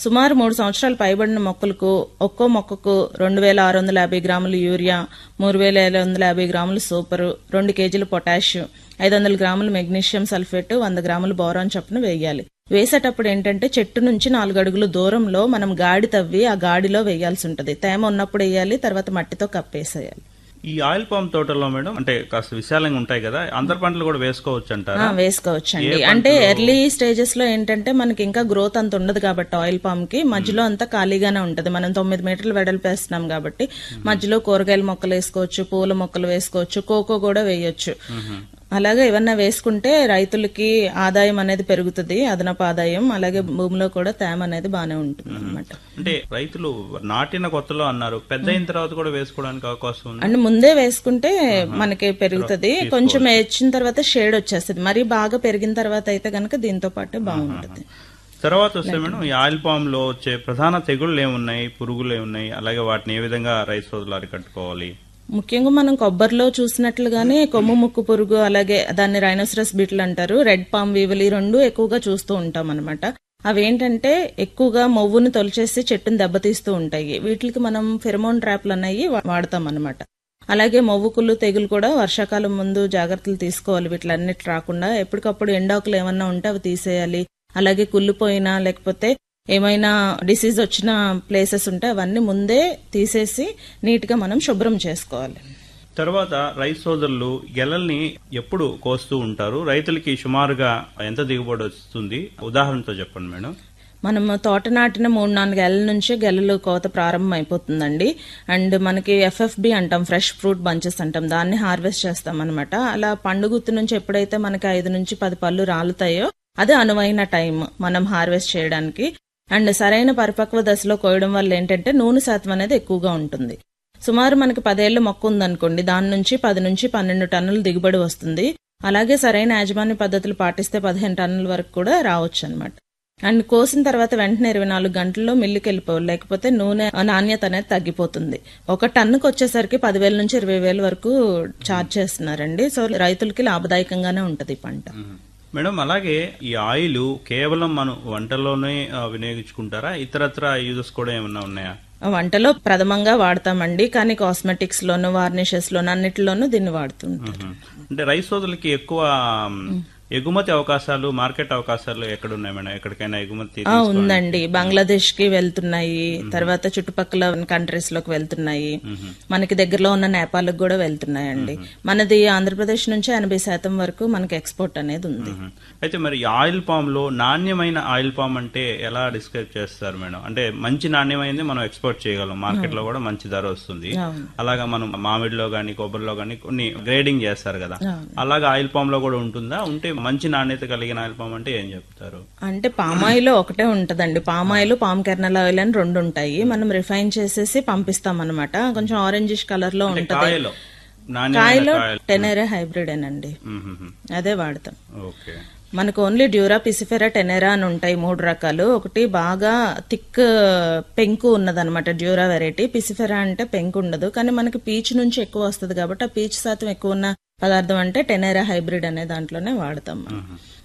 సుమారు మూడు సంవత్సరాలు పైబడిన మొక్కలకు ఒక్కో మొక్కకు రెండు వేల ఆరు వందల యాభై గ్రాములు యూరియా మూడు వేల ఏడు వందల యాభై గ్రాములు సూపరు రెండు కేజీలు పొటాషియం ఐదు వందల గ్రాములు మెగ్నీషియం సల్ఫేట్ వంద గ్రాములు బోరాన్ చొప్పున వేయాలి వేసేటప్పుడు ఏంటంటే చెట్టు నుంచి నాలుగు అడుగుల దూరంలో మనం గాడి తవ్వి ఆ గాడిలో వేయాల్సి ఉంటుంది తేమ ఉన్నప్పుడు వేయాలి తర్వాత మట్టితో కప్పేసేయాలి ఈ ఆయిల్ పామ్ తోటల్లో మేడం అంటే కాస్త విశాలంగా ఉంటాయి కదా అందరి పంటలు కూడా వేసుకోవచ్చు ఆ, అంటారా వేసుకోవచ్చండి అంటే ఎర్లీ స్టేజెస్ లో ఏంటంటే మనకి ఇంకా గ్రోత్ అంత ఉండదు కాబట్టి ఆయిల్ పామ్ కి మధ్యలో అంతా ఖాళీగానే ఉంటది మనం తొమ్మిది మీటర్లు వెడల్పు వేస్తున్నాం కాబట్టి మధ్యలో కూరగాయల మొక్కలు వేసుకోవచ్చు పూల మొక్కలు వేసుకోవచ్చు కోకో కూడా వేయొచ్చు అలాగే ఏమన్నా వేసుకుంటే రైతులకి ఆదాయం అనేది పెరుగుతుంది అదనపు ఆదాయం అలాగే భూమిలో కూడా తేమ అనేది బాగానే ఉంటుంది అనమాట అంటే రైతులు నాటిన కొత్తలో అన్నారు పెద్ద అయిన తర్వాత కూడా వేసుకోవడానికి అవకాశం ఉంది అండ్ ముందే వేసుకుంటే మనకి పెరుగుతుంది కొంచెం వచ్చిన తర్వాత షేడ్ వచ్చేస్తుంది మరి బాగా పెరిగిన తర్వాత అయితే గనక దీంతో పాటే బాగుంటుంది తర్వాత వస్తే మేడం ఈ ఆయిల్ పామ్ లో వచ్చే ప్రధాన తెగుళ్ళు ఏమున్నాయి పురుగులు ఏమున్నాయి అలాగే వాటిని ఏ విధంగా రైతు సోదరులు అరికట్టుకోవాలి ముఖ్యంగా మనం కొబ్బరిలో చూసినట్లుగానే కొమ్ము ముక్కు పురుగు అలాగే దాన్ని రైనోసరస్ బీట్లు అంటారు రెడ్ పామ్ వీవల్ ఈ రెండు ఎక్కువగా చూస్తూ ఉంటాం అనమాట అవేంటంటే ఎక్కువగా మొవ్వును తొలిచేసి చెట్టును దెబ్బతీస్తూ ఉంటాయి వీటికి మనం ఫెరమోన్ ట్రాప్లు అనేవి వా- వాడతాం అనమాట అలాగే మొవ్వుకులు తెగులు కూడా వర్షాకాలం ముందు జాగ్రత్తలు తీసుకోవాలి వీటిలన్నిటి రాకుండా ఎప్పటికప్పుడు ఎండాకులు ఏమన్నా ఉంటే అవి తీసేయాలి అలాగే కుళ్ళిపోయినా లేకపోతే ఏమైనా డిసీజ్ వచ్చిన ప్లేసెస్ ఉంటే అవన్నీ ముందే తీసేసి నీట్ గా మనం శుభ్రం చేసుకోవాలి తర్వాత రైతు సోదరులు గెలల్ని ఎప్పుడు కోస్తూ ఉంటారు రైతులకి సుమారుగా ఎంత దిగుబడి వస్తుంది ఉదాహరణతో చెప్పండి మేడం మనం తోట నాటిన మూడు నాలుగు ఏళ్ల నుంచి గెలలు కోత ప్రారంభం అయిపోతుందండి అండ్ మనకి ఎఫ్ఎఫ్బి అంటాం ఫ్రెష్ ఫ్రూట్ బంచెస్ అంటాం దాన్ని హార్వెస్ట్ చేస్తాం అనమాట అలా పండుగుత్తు నుంచి ఎప్పుడైతే మనకి ఐదు నుంచి పది పళ్ళు రాలుతాయో అది అనువైన టైం మనం హార్వెస్ట్ చేయడానికి అండ్ సరైన పరిపక్వ దశలో కోయడం వల్ల ఏంటంటే నూనె శాతం అనేది ఎక్కువగా ఉంటుంది సుమారు మనకి పదేళ్ల మొక్క ఉందనుకోండి దాని నుంచి పది నుంచి పన్నెండు టన్నుల దిగుబడి వస్తుంది అలాగే సరైన యాజమాన్య పద్ధతులు పాటిస్తే పదిహేను టన్నుల వరకు కూడా రావచ్చు అనమాట అండ్ కోసిన తర్వాత వెంటనే ఇరవై నాలుగు గంటల్లో మిల్లుకి వెళ్ళిపోవాలి లేకపోతే నూనె నాణ్యత అనేది తగ్గిపోతుంది ఒక టన్నుకు వచ్చేసరికి పదివేల నుంచి ఇరవై వేల వరకు చార్జ్ చేస్తున్నారండి సో రైతులకి లాభదాయకంగానే ఉంటది ఈ పంట మేడం అలాగే ఈ ఆయిల్ కేవలం మనం వంటల్లోనే ఆ, వినియోగించుకుంటారా ఇతరత్ర యూజెస్ కూడా ఏమన్నా ఉన్నాయా వంటలో ప్రథమంగా వాడతామండి కానీ కాస్మెటిక్స్ లోను వార్నిషెస్ లోను అన్నిటిలోనూ దీన్ని వాడుతుంటాం మ్మ్. అంటే రైతు సోదరులకి ఎక్కువ మ్, ఎగుమతి అవకాశాలు మార్కెట్ అవకాశాలు ఎక్కడ ఉన్నాయి మేడం ఎక్కడికైనా ఎగుమతి ఆ, ఉందండి బంగ్లాదేశ్ కి వెళ్తున్నాయి తర్వాత చుట్టుపక్కల కంట్రీస్ లోకి వెళ్తున్నాయి మనకి దగ్గరలో ఉన్న నేపాల్ కూడా వెళ్తున్నాయండి మనది ఆంధ్రప్రదేశ్ నుంచి ఎనభై శాతం వరకు మనకి ఎక్స్పోర్ట్ అనేది ఉంది మ్మ్. అయితే మరి ఈ ఆయిల్ పామ్ లో నాణ్యమైన ఆయిల్ పామ్ అంటే ఎలా డిస్క్రైబ్ చేస్తారు మేడం అంటే మంచి నాణ్యమైనది మనం ఎక్స్పోర్ట్ చేయగలం మార్కెట్ లో కూడా మంచి ధర వస్తుంది అవును. అలాగా మనం మామిడిలో గానీ కొబ్బరిలో గానీ కొన్ని గ్రేడింగ్ చేస్తారు కదా అవును. అలాగా ఆయిల్ పామ్ లో కూడా ఉంటుందా ఉంటే మంచి నాణ్యత కలిగిన ఆయిల్ పామ్ అంటే ఏం చెప్తారు అంటే పామాయిల్ ఒకటే ఉంటదండి పామాయిల్ పామ్ కెర్నల్ ఆయిల్ అని రెండు ఉంటాయి మనం రిఫైన్ చేసేసి పంపిస్తాం అనమాట కొంచెం ఆరెంజిష్ కలర్ లో ఉంటది కాయలో నాణ్యమైన కాయలో కాయలు టెనేరా హైబ్రిడ్ అండి మ్మ్, మ్మ్, మ్మ్. అదే వాడతాం ఓకే మనకు ఓన్లీ డ్యూరా పిసిఫెరా టెనెరా అని ఉంటాయి మూడు రకాలు ఒకటి బాగా థిక్ పెంకు ఉన్నదన్నమాట డ్యూరా వెరైటీ పిసిఫెరా అంటే పెంకు ఉండదు కానీ మనకి పీచ్ నుంచి ఎక్కువ వస్తుంది కాబట్టి ఆ పీచ్ శాతం ఎక్కువ ఉన్న పదార్థం అంటే టెనెరా హైబ్రిడ్ అనే దాంట్లోనే వాడతాం మనం. మ్మ్.